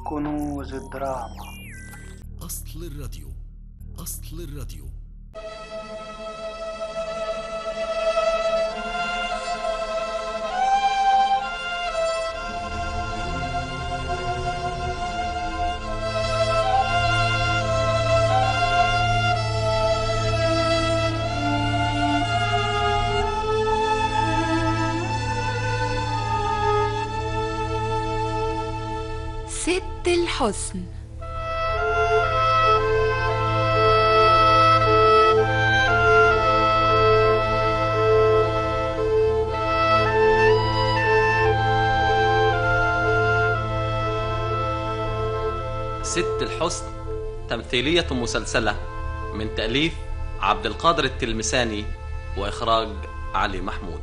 كنوز الدراما أصل الراديو أصل الراديو ست الحسن ست الحسن تمثيلية مسلسلة من تأليف عبد القادر التلمساني وإخراج علي محمود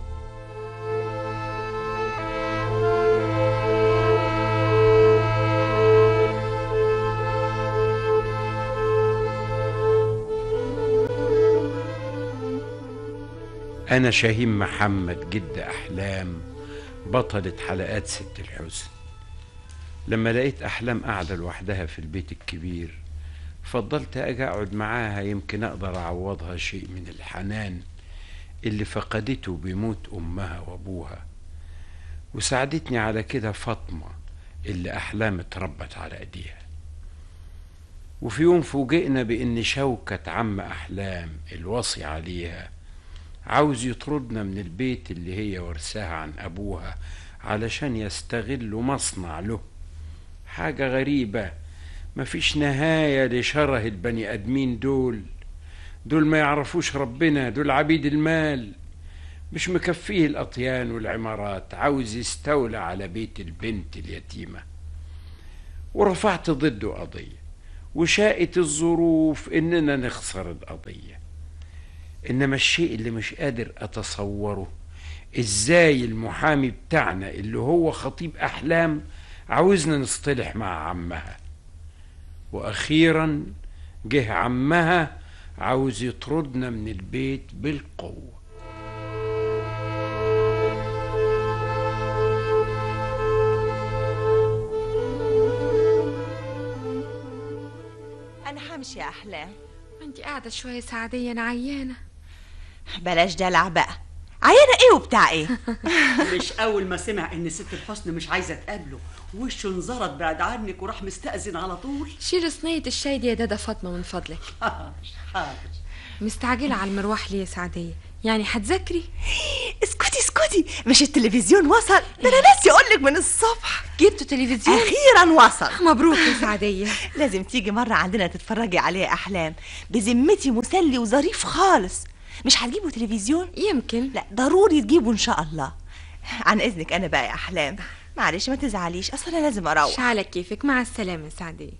أنا شاهين محمد جد أحلام بطلة حلقات ست الحسن لما لقيت أحلام قاعدة لوحدها في البيت الكبير فضلت أجي أقعد معاها يمكن أقدر أعوضها شيء من الحنان اللي فقدته بموت أمها وأبوها وساعدتني على كده فاطمة اللي أحلام اتربت على أيديها وفي يوم فوجئنا بإن شوكة عم أحلام الوصي عليها عاوز يطردنا من البيت اللي هي ورثاها عن أبوها علشان يستغلوا مصنع له حاجة غريبة مفيش نهاية لشره البني آدمين دول دول ما يعرفوش ربنا دول عبيد المال مش مكفيه الأطيان والعمارات عاوز يستولى على بيت البنت اليتيمة ورفعت ضده قضية وشاءت الظروف إننا نخسر القضية إنما الشيء اللي مش قادر أتصوره إزاي المحامي بتاعنا اللي هو خطيب أحلام عاوزنا نصطلح مع عمها وأخيرا جه عمها عاوز يطردنا من البيت بالقوة انا همشي يا احلام ما انت قاعدة شوية سعدية أنا عيانة بلاش دلع بقى عيانه ايه وبتاع ايه مش اول ما سمع ان ست الحسن مش عايزه تقابله وشه انزرط بعد عنك وراح مستأذن على طول شيل صينية الشاي دي يا دادا فاطمة من فضلك حاضر حاضر مستعجلة على المروح ليه يا سعدية يعني هتذاكري اسكتي اسكتي مش التلفزيون وصل ده انا ناسي اقول لك من الصبح جبتوا تلفزيون اخيرا وصل مبروك يا سعدية لازم تيجي مره عندنا تتفرجي عليه يا احلام بذمتي مسلي وظريف خالص مش هتجيبوا تلفزيون يمكن لا ضروري تجيبوا ان شاء الله عن اذنك انا بقى يا احلام معلش ما تزعليش اصل انا لازم اروح مش على كيفك مع السلامة يا سعدية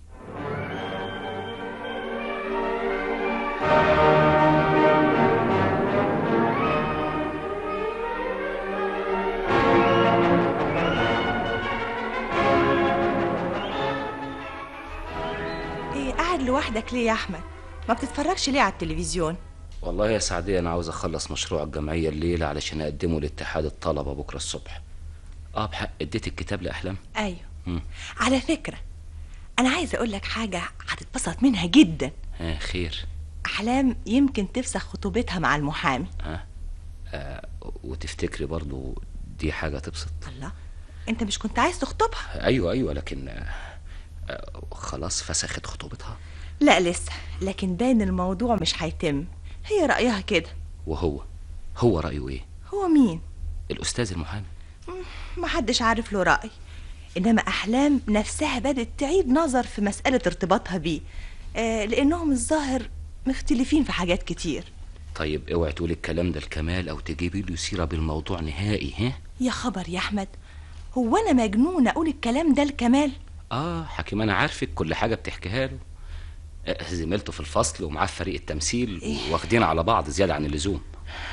ايه قاعد لوحدك ليه يا احمد ما بتتفرجش ليه على التلفزيون والله يا سعدية أنا عاوز أخلص مشروع الجمعية الليلة علشان أقدمه لاتحاد الطلبة بكرة الصبح أه بحق اديت الكتاب لأحلام ايوه مم. على فكره انا عايزه اقول لك حاجه هتتبسط منها جدا ها خير احلام يمكن تفسخ خطوبتها مع المحامي ها آه وتفتكري برضو دي حاجة تبسط الله انت مش كنت عايز تخطبها أيوة أيوة لكن آه آه خلاص فسخت خطوبتها لا لسه لكن باين الموضوع مش هيتم هي رايها كده وهو هو رأيه إيه هو مين الأستاذ المحامي محدش عارف له راي انما احلام نفسها بدت تعيد نظر في مساله ارتباطها بيه آه لانهم الظاهر مختلفين في حاجات كتير طيب اوعي تقولي الكلام ده الكمال أو تجيبي له سيرة بالموضوع نهائي ها يا خبر يا احمد هو انا مجنونه اقول الكلام ده لكمال اه حكيم انا عارفك كل حاجه بتحكيها له آه، زميلته في الفصل ومعاه في فريق التمثيل واخدين على بعض زياده عن اللزوم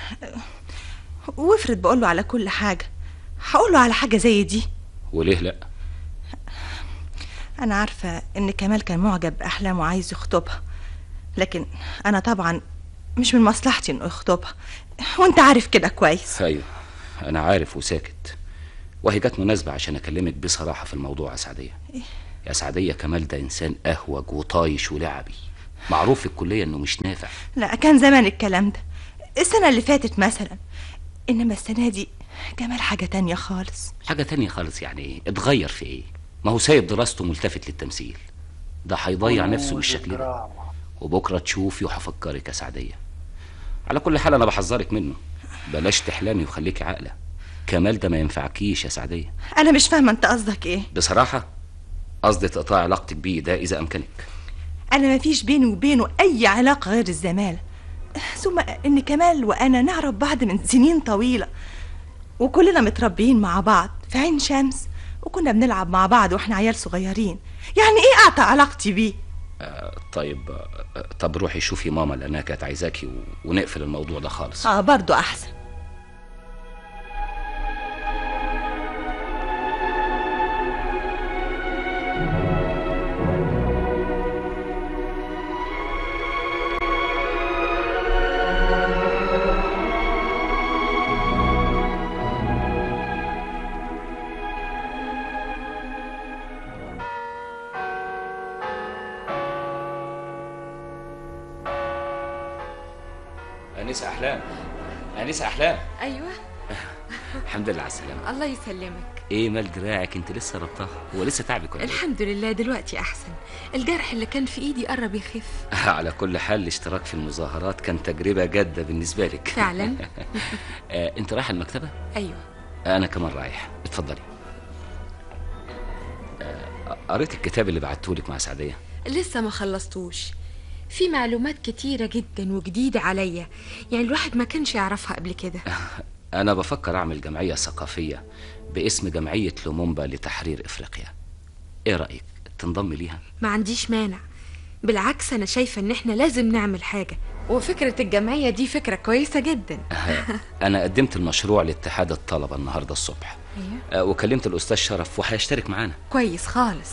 وافرض بقول له على كل حاجه هقول له على حاجه زي دي وليه لا انا عارفه ان كمال كان معجب باحلام وعايز يخطبها لكن انا طبعا مش من مصلحتي انه يخطبها وانت عارف كده كويس ايوه انا عارف وساكت وهي جت مناسبه عشان اكلمك بصراحه في الموضوع يا سعديه يا سعدية كمال ده إنسان أهوج وطايش ولعبي معروف في الكلية إنه مش نافع لا كان زمان الكلام ده السنة اللي فاتت مثلا إنما السنة دي جمال حاجة تانية خالص حاجة تانية خالص يعني إيه اتغير في إيه ما هو سايب دراسته ملتفت للتمثيل ده هيضيع نفسه بالشكل ده دراما وبكرة تشوفي وهفكرك يا سعدية على كل حال أنا بحذرك منه بلاش تحلمي وخليكي عاقلة كمال ده ما ينفعكيش يا سعدية أنا مش فاهمة أنت قصدك إيه بصراحة قصدي تقطعي علاقتك بيه ده إذا أمكنك أنا مفيش بيني وبينه أي علاقة غير الزمالة ثم إن كمال وأنا نعرف بعض من سنين طويلة وكلنا متربيين مع بعض في عين شمس وكنا بنلعب مع بعض واحنا عيال صغيرين يعني ايه اقطع علاقتي بيه طيب آه، طب روحي شوفي ماما لأنها كانت عايزاكي و... ونقفل الموضوع ده خالص اه برضو احسن أنسة أحلام أنسة أحلام ايوه الحمد لله على السلامة الله يسلمك إيه مال دراعك أنت لسه ربطها هو لسه تعبك ولا إيه؟ الحمد لله دلوقتي احسن الجرح اللي كان في ايدي قرب يخف على كل حال الاشتراك في المظاهرات كان تجربة جادة بالنسبة لك فعلا آه، أنت رايحة المكتبة؟ ايوه أنا كمان رايح اتفضلي آه، قريت الكتاب اللي بعتهولك مع سعدية لسه ما خلصتوش في معلومات كتيرة جدا وجديدة عليا يعني الواحد ما كانش يعرفها قبل كده أنا بفكر أعمل جمعية ثقافية باسم جمعية لومومبا لتحرير إفريقيا إيه رأيك تنضم ليها؟ ما عنديش مانع بالعكس انا شايفة ان احنا لازم نعمل حاجة وفكرة الجمعية دي فكرة كويسة جدا أنا قدمت المشروع لاتحاد الطلبة النهاردة الصبح ايوه آه، وكلمت الأستاذ شرف وهيشترك معانا كويس خالص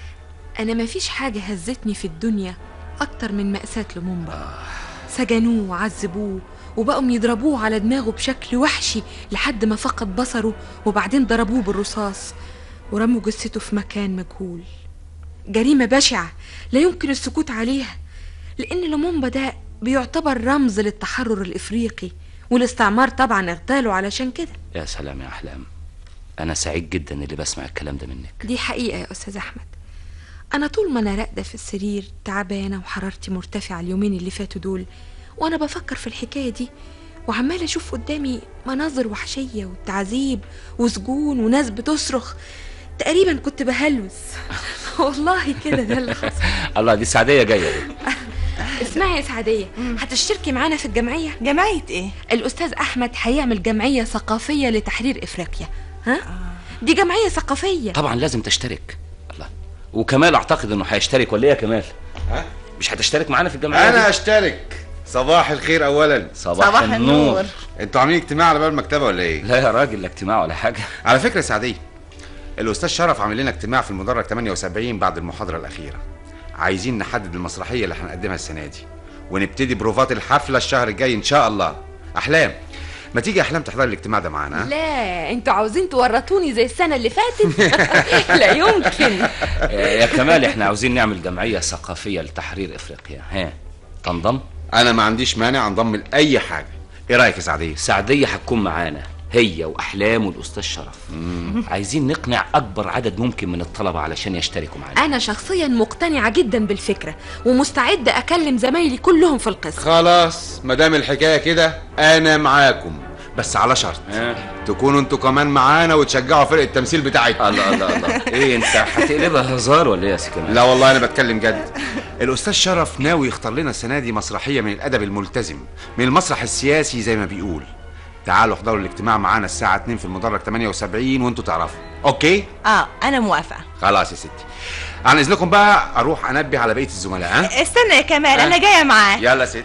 انا ما فيش حاجة هزتني في الدنيا اكتر من مأساة لومومبا سجنوه وعذبوه وبقوا يضربوه على دماغه بشكل وحشي لحد ما فقد بصره وبعدين ضربوه بالرصاص ورموا جثته في مكان مجهول جريمة بشعة لا يمكن السكوت عليها لأن لومومبا ده بيعتبر رمز للتحرر الإفريقي والاستعمار طبعا اغتاله علشان كده يا سلام يا أحلام أنا سعيد جدا اللي بسمع الكلام ده منك دي حقيقة يا أستاذ أحمد أنا طول ما أنا راقدة في السرير تعبانة وحرارتي مرتفعة اليومين اللي فاتوا دول وأنا بفكر في الحكاية دي وعمالة أشوف قدامي مناظر وحشية وتعذيب وسجون وناس بتصرخ تقريبا كنت بهلوس والله كده ده اللي حصل الله دي سعدية جاية دي اسمعي يا سعدية هتشتركي معانا في الجمعية جمعية ايه الأستاذ أحمد هيعمل جمعية ثقافية لتحرير إفريقيا ها؟ دي جمعية ثقافية طبعا لازم تشترك الله وكمال أعتقد إنه هيشترك ولا إيه يا كمال؟ ها؟ مش هتشترك معانا في الجمعية انا دي؟ اشترك صباح الخير اولا صباح, صباح النور النور. انتوا عاملين اجتماع على باب المكتبه ولا ايه لا يا راجل لا اجتماع ولا حاجة على فكره سعديه الاستاذ شرف عامل لنا اجتماع في المدرج 78 بعد المحاضره الاخيره عايزين نحدد المسرحيه اللي هنقدمها السنه دي ونبتدي بروفات الحفله الشهر الجاي ان شاء الله احلام ما تيجي يا احلام تحضري الاجتماع ده معانا ها؟ لا انتوا عاوزين تورطوني زي السنة اللي فاتت لا يمكن آه، يا كمال احنا عاوزين نعمل جمعية ثقافية لتحرير افريقيا ها تنضم انا ما عنديش مانع انضم لاي حاجه ايه رايك يا سعديه سعدية هتكون معانا هي واحلام والاستاذ شرف عايزين نقنع اكبر عدد ممكن من الطلبة علشان يشتركوا معانا انا شخصيا مقتنعة جدا بالفكرة ومستعدة اكلم زمايلي كلهم في القسم خلاص ما دام الحكايه كده انا معاكم بس على شرط ها؟ تكونوا انتوا كمان معانا وتشجعوا فرقه التمثيل بتاعتنا الله الله الله ايه انت هتقلبها هزار ولا ايه يا سي كمال لا والله انا بتكلم جد الاستاذ شرف ناوي يختار لنا السنه دي مسرحيه من الادب الملتزم من المسرح السياسي زي ما بيقول تعالوا احضروا الاجتماع معانا الساعه 2 في المدرج 78 وانتوا تعرفوا اوكي اه انا موافقة خلاص يا ستي عن اذنكم بقى اروح انبه على بقيه الزملاء ها استنى يا كمال ها؟ انا جاية معاك يلا يا ستي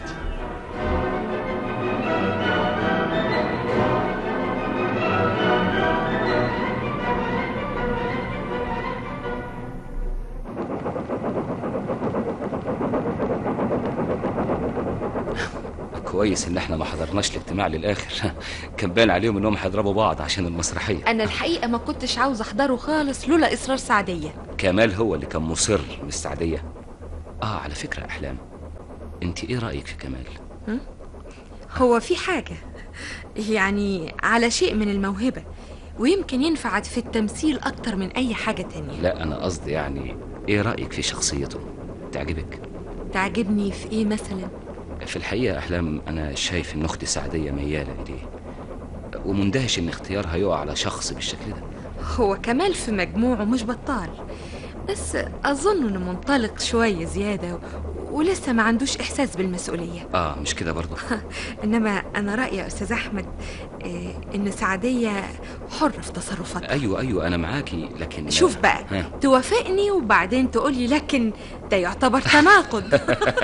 كويس ان احنا ما حضرناش الاجتماع للاخر كان باين عليهم انهم هيضربوا بعض عشان المسرحية انا الحقيقة ما كنتش عاوزة احضره خالص لولا اصرار سعدية كمال هو اللي كان مصر مستعدية اه على فكرة احلام انت ايه رأيك في كمال هو في حاجة يعني على شيء من الموهبة ويمكن ينفع في التمثيل أكتر من أي حاجة تانية لا انا قصدي يعني ايه رأيك في شخصيته تعجبك تعجبني في إيه مثلا في الحقيقة أحلام أنا شايف إن أختي سعدية ميالة إليه ومندهش إن اختيارها يقع على شخص بالشكل ده هو كمال في مجموعه مش بطال بس أظن إنه منطلق شوية زيادة و... ولسه ما عندوش إحساس بالمسؤولية آه مش كده برضه إنما أنا رأيي يا أستاذ أحمد إيه إن سعدية حرة في تصرفاتها أيوة أيوة أنا معاكي لكن شوف بقى ها. توافقني وبعدين تقولي لكن ده يعتبر تناقض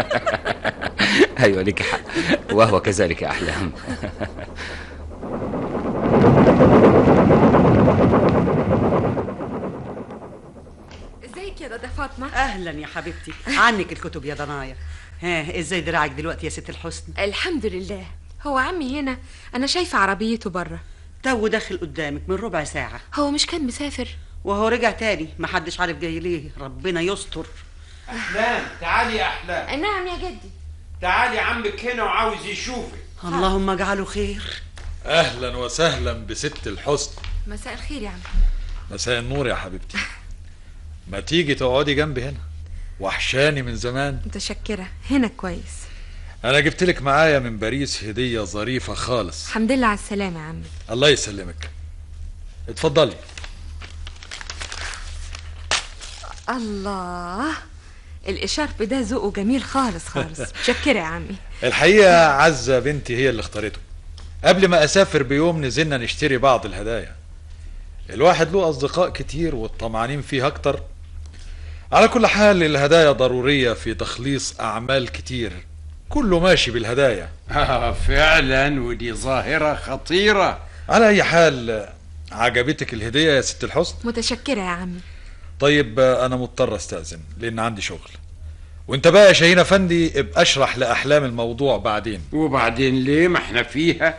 أيوة لك حق وهو كذلك يا أحلام ازيك يا دادا فاطمة اهلا يا حبيبتي عنك الكتب يا ضنايا ها ازاي دراعك دلوقتي يا ست الحسن الحمد لله هو عمي هنا أنا شايفة عربيته بره تو داخل قدامك من ربع ساعة هو مش كان مسافر وهو رجع تاني محدش عارف جاي ليه ربنا يستر احلام تعالي يا احلام نعم يا جدي تعالي عمك هنا وعاوز يشوفك اللهم اجعله خير اهلا وسهلا بست الحسن مساء الخير يا عم مساء النور يا حبيبتي ما تيجي تقعدي جنبي هنا وحشاني من زمان متشكرة هنا كويس انا جبت لك معايا من باريس هديه ظريفه خالص الحمد لله على السلامة يا عمي الله يسلمك اتفضلي الله الإشارب ده ذوقه جميل خالص خالص متشكرة يا عمي الحقيقه عزه بنتي هي اللي اختارته قبل ما اسافر بيوم نزلنا نشتري بعض الهدايا الواحد له اصدقاء كتير والطمعانين فيه اكتر على كل حال الهدايا ضروريه في تخليص اعمال كتير كله ماشي بالهدايا آه فعلا ودي ظاهرة خطيرة على اي حال عجبتك الهديه يا ست الحسن متشكرة يا عمي طيب آه، انا مضطر استاذن لان عندي شغل وانت بقى يا شاهين افندي ابقى اشرح لاحلام الموضوع بعدين وبعدين ليه ما احنا فيها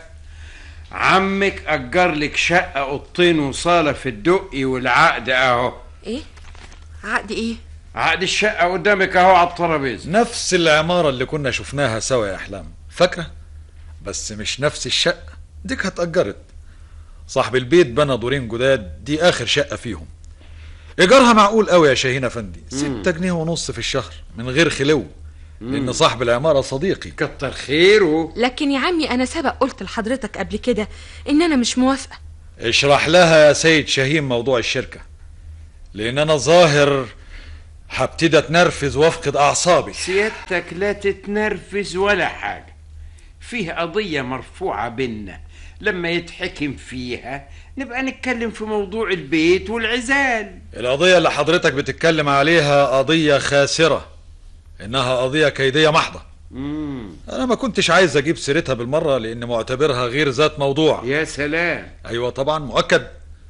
عمك أجر لك شقة أوضتين وصالة في الدقي والعقد أهو إيه؟ عقد إيه؟ عقد الشقة قدامك أهو على الترابيزة نفس العمارة اللي كنا شفناها سوا يا أحلام فاكرة؟ بس مش نفس الشقة ديك اتأجرت صاحب البيت بنى دورين جداد دي آخر شقة فيهم إيجارها معقول قوي يا شاهين أفندي ستة جنيه ونص في الشهر من غير خلو لأن صاحب العمارة صديقي كتر خيره لكن يا عمي أنا سبق قلت لحضرتك قبل كده إن أنا مش موافقة اشرح لها يا سيد شاهين موضوع الشركة لأن أنا ظاهر هبتدي اتنرفز وافقد أعصابي سيادتك لا تتنرفز ولا حاجة فيه قضية مرفوعة بينا لما يتحكم فيها نبقى نتكلم في موضوع البيت والعزال القضية اللي حضرتك بتتكلم عليها قضية خاسرة إنها قضية كيدية محضة مم. أنا ما كنتش عايز أجيب سيرتها بالمرة لأن معتبرها غير ذات موضوع يا سلام أيوة طبعا مؤكد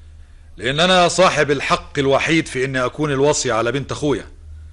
لأن أنا صاحب الحق الوحيد في إني أكون الوصي على بنت أخويا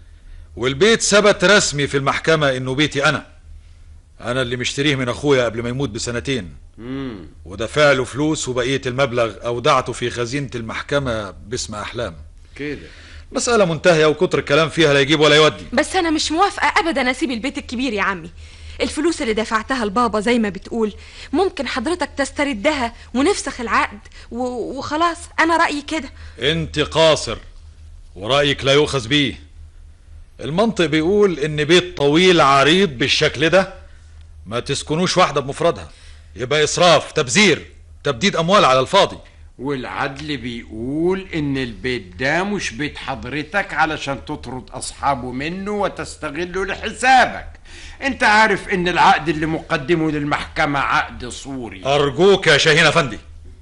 والبيت ثبت رسمي في المحكمة إنه بيتي أنا أنا اللي مشتريه من أخويا قبل ما يموت بسنتين مم. ودفع له فلوس وبقية المبلغ أودعته في خزينة المحكمة باسم أحلام كده مسألة منتهية وكتر الكلام فيها لا يجيب ولا يودي بس أنا مش موافقة أبدا أسيب البيت الكبير يا عمي الفلوس اللي دفعتها لبابا زي ما بتقول ممكن حضرتك تستردها ونفسخ العقد و... وخلاص أنا رأيي كده انت قاصر ورأيك لا يؤخذ بيه المنطق بيقول ان بيت طويل عريض بالشكل ده ما تسكنوش واحدة بمفردها يبقى اسراف تبذير تبديد اموال على الفاضي والعدل بيقول ان البيت ده مش بيت حضرتك علشان تطرد اصحابه منه وتستغله لحسابك انت عارف ان العقد اللي مقدمه للمحكمة عقد صوري ارجوك يا شاهين افندي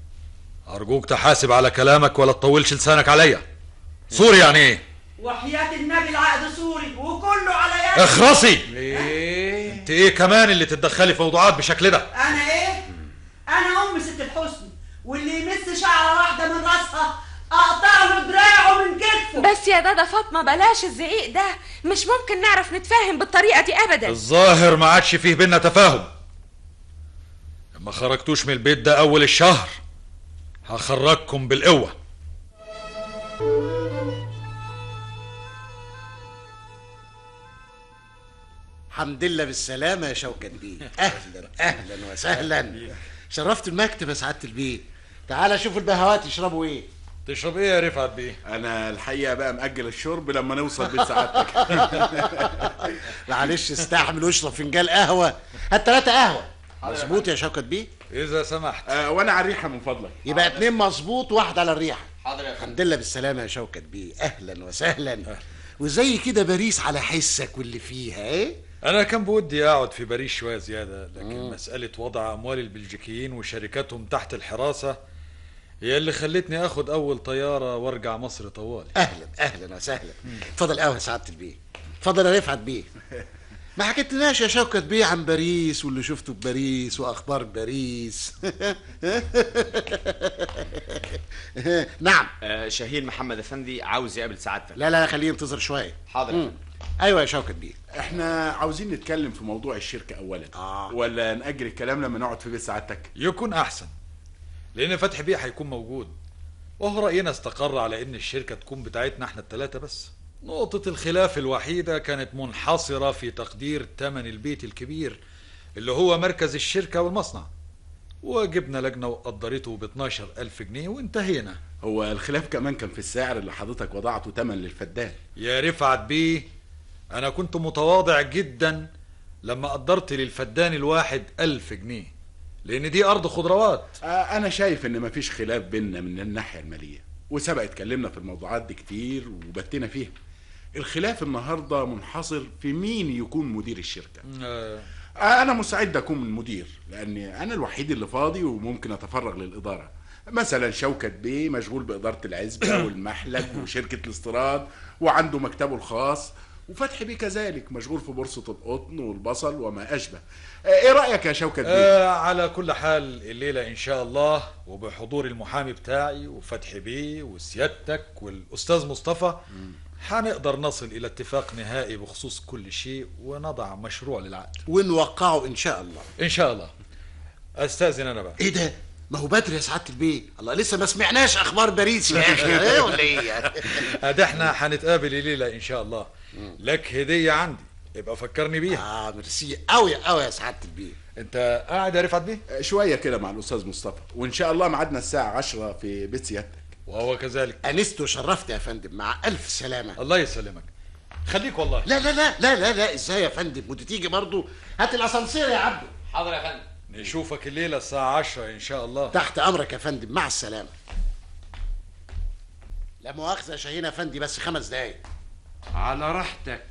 ارجوك تحاسب على كلامك ولا تطولش لسانك عليا صوري يعني ايه وحياة النبي العقد سوري وكله على يد اخرسي ايه انت ايه كمان اللي تتدخلي في موضوعات بشكل ده انا ايه انا ام ست الحسن واللي يمس شعره واحده من راسها اقطع له دراعه من كتفه بس يا دادا فاطمة بلاش الزعيق ده مش ممكن نعرف نتفاهم بالطريقة دي أبدا الظاهر ما عادش فيه بينا تفاهم ما خرجتوش من البيت ده اول الشهر هخرجكم بالقوة حمد لله بالسلامة يا شوكت بيه أهلا أهلا وسهلا شرفت المكتب يا سعادة البيه تعال شوف البهوات يشربوا إيه تشرب ايه يا رفعت بيه انا الحقيقه بقى مأجل الشرب لما نوصل بيت سعادتك معلش استحمل واشرب فنجان قهوة هات ثلاثة قهوة مظبوط يا شوكت بيه اذا سمحت آه وانا على الريحه من فضلك يبقى اتنين مظبوط واحد على الريحة حاضر يا الحمد لله بالسلامة يا شوكت بيه أهلا وسهلا وزي كده باريس على حسك واللي فيها إيه انا كان بودي اقعد في باريس شويه زياده لكن مساله وضع اموال البلجيكيين وشركاتهم تحت الحراسه هي اللي خلتني اخد اول طياره وارجع مصر طوالي اهلا اهلا وسهلا اتفضل قهوه يا سعاده البيه اتفضل يا رفعت بيه ما حكيتلناش يا شوكت بيه عن باريس واللي شفته في باريس واخبار باريس نعم آه شاهين محمد افندي عاوز يقابل سعادتك لا لا خليه ينتظر شويه حاضر يا مم. ايوه يا شوكت بيه احنا عاوزين نتكلم في موضوع الشركه اولا آه. ولا نأجل الكلام لما نقعد في بيت سعادتك يكون احسن لان فتحي بيه هيكون موجود وهو راينا استقر على ان الشركه تكون بتاعتنا احنا الثلاثه بس نقطه الخلاف الوحيده كانت منحصره في تقدير ثمن البيت الكبير اللي هو مركز الشركه والمصنع وجبنا لجنه وقدرته ب 12 ألف جنيه وانتهينا هو الخلاف كمان كان في السعر اللي حضرتك وضعته تمن للفدان يا رفعت بيه أنا كنت متواضع جدا لما قدرت للفدان الواحد ألف جنيه لأن دي أرض خضروات آه انا شايف ان مفيش خلاف بيننا من الناحيه الماليه وسبق اتكلمنا في الموضوعات دي كتير وبتنا فيها الخلاف النهارده منحصر في مين يكون مدير الشركه آه، آه، انا مستعد اكون المدير لاني انا الوحيد اللي فاضي وممكن اتفرغ للاداره مثلا شوكت بيه مشغول باداره العزبه والمحلب وشركه الاستيراد وعنده مكتبه الخاص وفتحي بيه كذلك مشغول في بورصه القطن والبصل وما اشبه آه، ايه رايك يا شوكت بيه آه على كل حال الليلة إن شاء الله وبحضور المحامي بتاعي وفتحي بيه وسيادتك والأستاذ مصطفى هنقدر نصل إلى اتفاق نهائي بخصوص كل شيء ونضع مشروع للعقد ونوقعه ان شاء الله إن شاء الله أستاذن أنا بقى ايه ده ما هو بدري يا سعاده البيه الله لسه ما سمعناش اخبار باريس يا اخي ايه ولا ايه ادي احنا هنتقابل الليله ان شاء الله لك هديه عندي يبقى فكرني بيها اه ميرسي قوي قوي يا سعاده البيه انت قاعد يا رفعت بيه آه، شويه كده مع الاستاذ مصطفى وان شاء الله ميعادنا الساعه 10 في بيت سيادتك وهو كذلك انست وشرفت يا فندم مع الف سلامه الله يسلمك خليك والله لا لا لا لا لا لا ازاي يا فندم ودي تيجي برضو هات الاسانسير يا عبده حاضر يا فندم نشوفك الليله الساعه 10 ان شاء الله تحت امرك يا فندم مع السلامه لا مؤاخذه يا شاهين يا فندم بس خمس دقايق على راحتك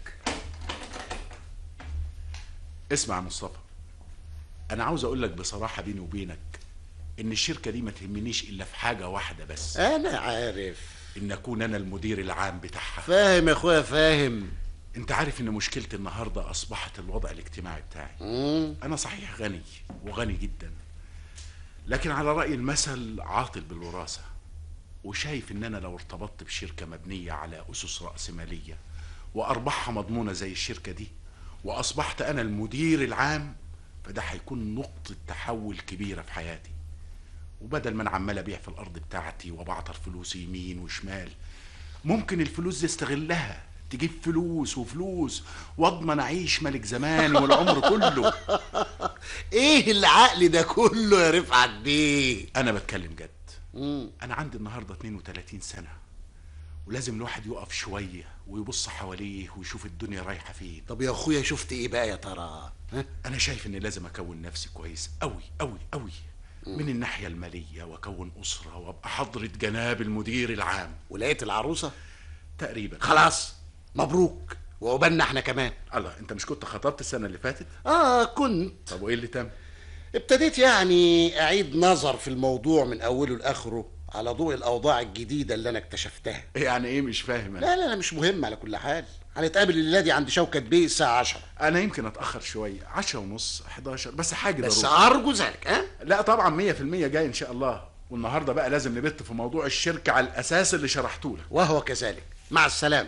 اسمع يا مصطفى انا عاوز اقول لك بصراحه بيني وبينك ان الشركه دي ما تهمنيش الا في حاجه واحده بس انا عارف ان اكون انا المدير العام بتاعها فاهم يا اخويا فاهم انت عارف ان مشكلتي النهارده اصبحت الوضع الاجتماعي بتاعي مم. انا صحيح غني وغني جدا لكن على راي المثل عاطل بالوراثه وشايف ان انا لو ارتبطت بشركه مبنيه على اسس راسماليه وارباحها مضمونه زي الشركه دي واصبحت انا المدير العام فده هيكون نقطه تحول كبيره في حياتي وبدل ما انا عمال ابيع في الارض بتاعتي وبعطر فلوس يمين وشمال ممكن الفلوس دي استغلها تجيب فلوس وفلوس واضمن اعيش ملك زماني والعمر كله ايه العقل ده كله يا رفعت بيه انا بتكلم جد مم. انا عندي النهارده 32 سنه ولازم الواحد يقف شويه ويبص حواليه ويشوف الدنيا رايحه فين طب يا اخويا شفت ايه بقى يا ترى ها؟ انا شايف اني لازم اكون نفسي كويس قوي قوي قوي من الناحيه الماليه واكون اسره وابقى حضره جناب المدير العام ولقيت العروسه تقريبا خلاص مبروك وقبلنا احنا كمان الله انت مش كنت خطبت السنه اللي فاتت اه كنت طب وايه اللي تم ابتديت يعني اعيد نظر في الموضوع من اوله لاخره على ضوء الاوضاع الجديده اللي انا اكتشفتها يعني ايه مش فاهم أنا. لا لا لا مش مهم على كل حال هنتقابل الليله دي عند شوكت بيه الساعه 10 انا يمكن اتاخر شويه 10 ونص 11 بس حاجه بس ضروري. ارجو ذلك ها لا طبعا 100% جاي ان شاء الله والنهارده بقى لازم نبت في موضوع الشركه على الاساس اللي شرحته لك وهو كذلك مع السلامه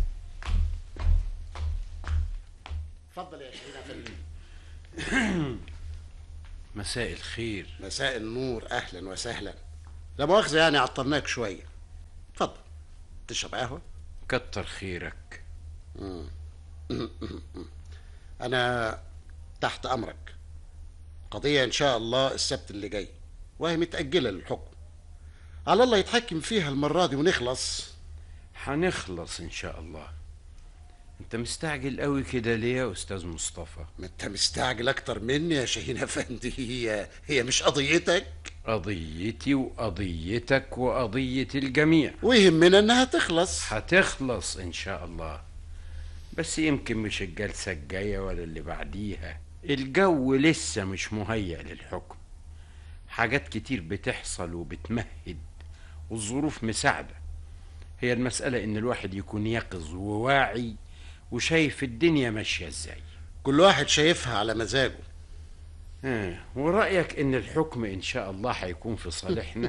اتفضل يا شيخنا فندم مساء الخير مساء النور اهلا وسهلا لا مؤاخذه يعني عطلناك شويه اتفضل تشرب قهوه كتر خيرك انا تحت امرك قضيه ان شاء الله السبت اللي جاي وهي متاجله للحكم على الله يتحكم فيها المره دي ونخلص هنخلص ان شاء الله انت مستعجل قوي كده ليه يا استاذ مصطفى ما انت مستعجل اكتر مني يا شاهين افندي هي هي مش قضيتك قضيتي وقضيتك وقضية الجميع ويهمنا انها تخلص هتخلص ان شاء الله بس يمكن مش الجلسة الجاية ولا اللي بعديها الجو لسه مش مهيأ للحكم حاجات كتير بتحصل وبتمهد والظروف مساعدة هي المسألة إن الواحد يكون يقظ وواعي وشايف الدنيا ماشية إزاي كل واحد شايفها على مزاجه آه. ورأيك إن الحكم إن شاء الله هيكون في صالحنا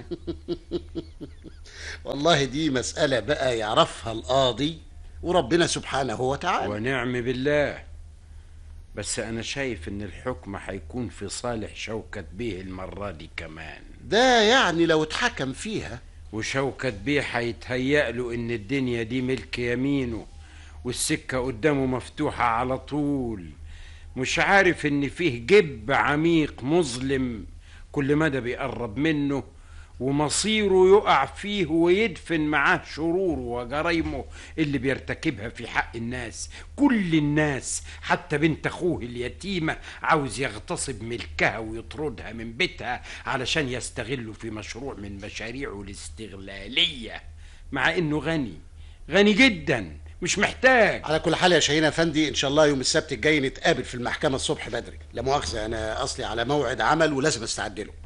والله دي مسألة بقى يعرفها القاضي وربنا سبحانه وتعالى ونعم بالله بس أنا شايف إن الحكم هيكون في صالح شوكة بيه المرة دي كمان ده يعني لو اتحكم فيها وشوكة بيه هيتهيأ له إن الدنيا دي ملك يمينه والسكة قدامه مفتوحة على طول مش عارف إن فيه جب عميق مظلم كل مدى بيقرب منه ومصيره يقع فيه ويدفن معاه شروره وجرايمه اللي بيرتكبها في حق الناس كل الناس حتى بنت اخوه اليتيمة عاوز يغتصب ملكها ويطردها من بيتها علشان يستغله في مشروع من مشاريعه الاستغلالية مع انه غني غني جدا مش محتاج على كل حال يا شاهين افندي ان شاء الله يوم السبت الجاي نتقابل في المحكمة الصبح بدري لا مؤاخذة انا اصلي على موعد عمل ولازم استعد له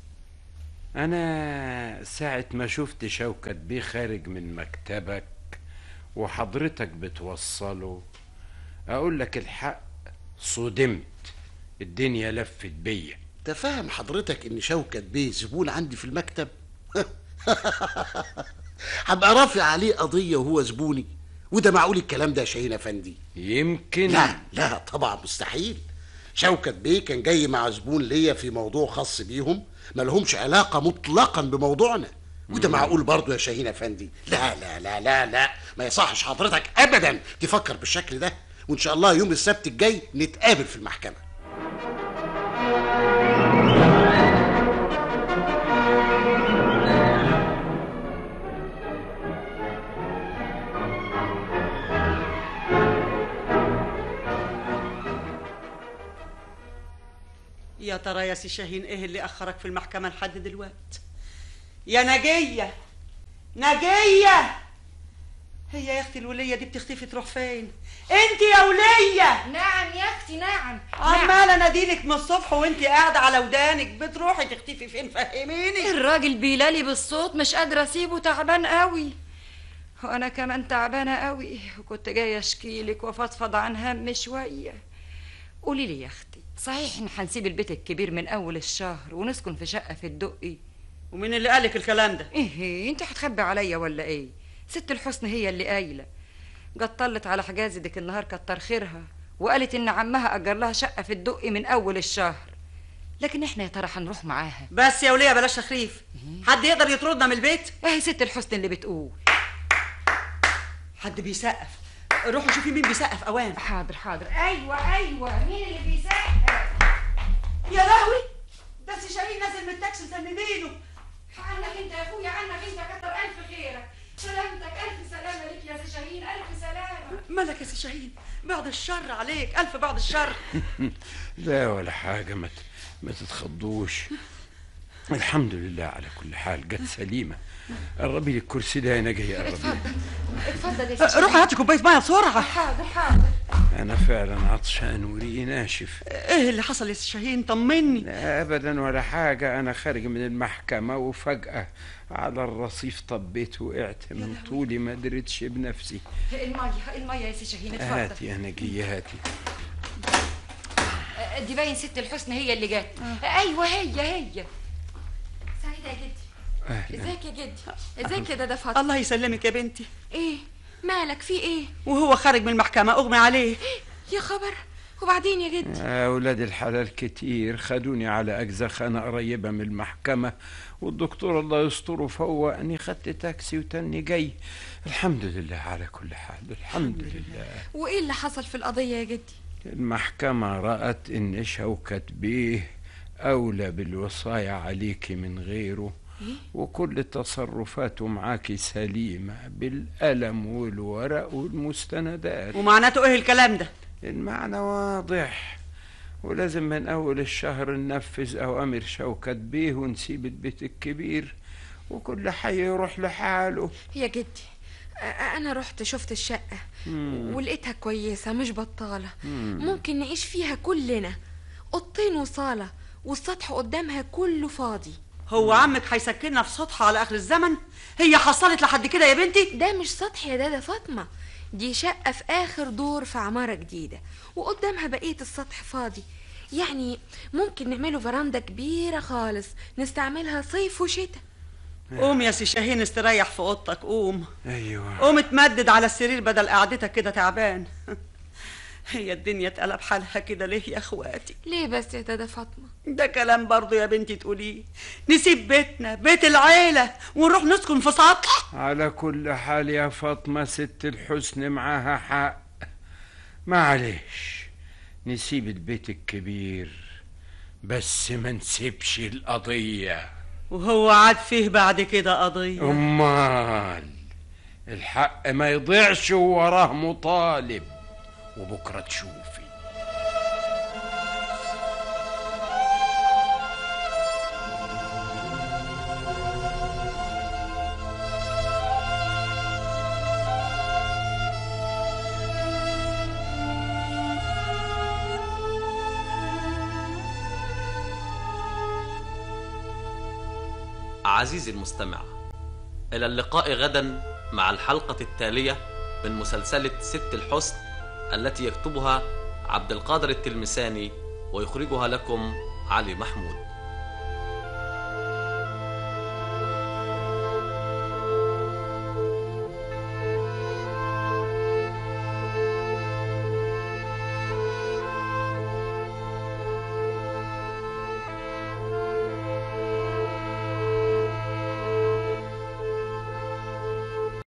أنا ساعة ما شفت شوكت بيه خارج من مكتبك وحضرتك بتوصله أقول لك الحق صدمت الدنيا لفت بيا تفهم حضرتك ان شوكت بيه زبون عندي في المكتب هبقى رافع عليه قضية وهو زبوني وده معقول الكلام ده يا شاهين افندي يمكن لا لا طبعا مستحيل شوكت بيه كان جاي مع زبون ليا في موضوع خاص بيهم ما لهمش علاقة مطلقا بموضوعنا وده معقول برضه يا شاهين افندي لا لا لا لا لا ما يصحش حضرتك ابدا تفكر بالشكل ده وان شاء الله يوم السبت الجاي نتقابل في المحكمة يا ترى يا سي شاهين ايه اللي اخرك في المحكمة لحد دلوقتي يا نجية نجية هي يا اختي الولية دي بتختفي تروح فين انت يا ولية نعم يا اختي نعم عمالة اناديلك من الصبح وانت قاعدة على ودانك بتروحي تختفي فين فهميني الراجل بيلالي بالصوت مش قادرة اسيبه تعبان قوي وانا كمان تعبانة قوي وكنت جاية اشكيلك وافضفض عن هم شوية قولي لي يا اختي صحيح ان هنسيب البيت الكبير من اول الشهر ونسكن في شقة في الدقي ومين اللي قالك الكلام ده ايه انت هتخبي عليا ولا ايه ست الحسن هي اللي قايله جت طلت على حجازي ديك النهار كتر خيرها وقالت ان عمها اجر لها شقه في الدقي من اول الشهر لكن احنا يا ترى هنروح معاها بس يا ولية بلاش تخريف حد يقدر يطردنا من البيت اهي ست الحسن اللي بتقول حد بيسقف روحوا شوفي مين بيسقف اوان حاضر حاضر ايوه ايوه مين اللي بيسقف يا لهوي ده سي شاهين نازل من التاكسي مسندينه عنك انت يا اخويا عنك انت كتر الف خيرك سلامتك الف سلامه ليك يا سي شاهين الف سلامه مالك يا سي شاهين بعد الشر عليك الف بعد الشر لا ولا حاجة ما ت- ما تتخضوش الحمد لله على كل حال جت سليمة قربي لي الكرسي ده أنا جاي قربي اتفضل يا سي روح هاتي كوبايه ميه بسرعه حاضر حاضر أنا فعلا عطشان وريقي ناشف ايه اللي حصل يا سي شاهين طمني لا أبدا ولا حاجة أنا خارج من المحكمة وفجأة على الرصيف طبيت وقعت من طولي ما درتش بنفسي الميه الميه يا سي شاهين اتفضل هاتي يا نجية هاتي آه، دي باين ست الحسن هي اللي جت ايوه هي هي سعيده يا جدي أهلا ازيك يا جدي ازيك يا دادا فاطمه الله يسلمك يا بنتي ايه مالك في ايه وهو خارج من المحكمه اغمى عليه يا خبر وبعدين يا جدي أولاد الحلال كتير خدوني على أجزخانة قريبة من المحكمة والدكتور الله يستره فوقني خدت تاكسي وتاني جاي الحمد لله على كل حال الحمد لله وايه اللي حصل في القضيه يا جدي المحكمة رأت إن شوكة بيه أولى بالوصاية عليك من غيره إيه؟ وكل تصرفاته معاكي سليمة بالقلم والورق والمستندات ومعناته ايه الكلام ده المعنى واضح ولازم من أول الشهر ننفذ أوامر شوكة بيه ونسيب البيت الكبير وكل حي يروح لحاله يا جدي أ- أنا رحت شفت الشقة مم. ولقيتها كويسة مش بطالة مم. ممكن نعيش فيها كلنا أوضتين وصالة والسطح قدامها كله فاضي هو عمك هيسكننا في سطح على اخر الزمن هي حصلت لحد كده يا بنتي ده مش سطح يا دادا فاطمة دي شقة في آخر دور في عمارة جديدة وقدامها بقية السطح فاضي يعني ممكن نعمله فراندا كبيرة خالص نستعملها صيف وشتاء قوم يا سي شاهين استريح في اوضتك قوم أيوة قوم اتمدد على السرير بدل قعدتك كده تعبان هي الدنيا اتقلب حالها كده ليه يا اخواتي ليه بس يا دادا فاطمة ده كلام برضه يا بنتي تقوليه نسيب بيتنا بيت العيلة ونروح نسكن في سطح على كل حال يا فاطمة ست الحسن معاها حق معلش نسيب البيت الكبير بس ما نسيبش القضية وهو عاد فيه بعد كده قضية أمال الحق ما يضيعش وراه مطالب وبكرة تشوفي عزيزي المستمع إلى اللقاء غدا مع الحلقة التالية من مسلسلة ست الحسن التي يكتبها عبد القادر التلمساني ويخرجها لكم علي محمود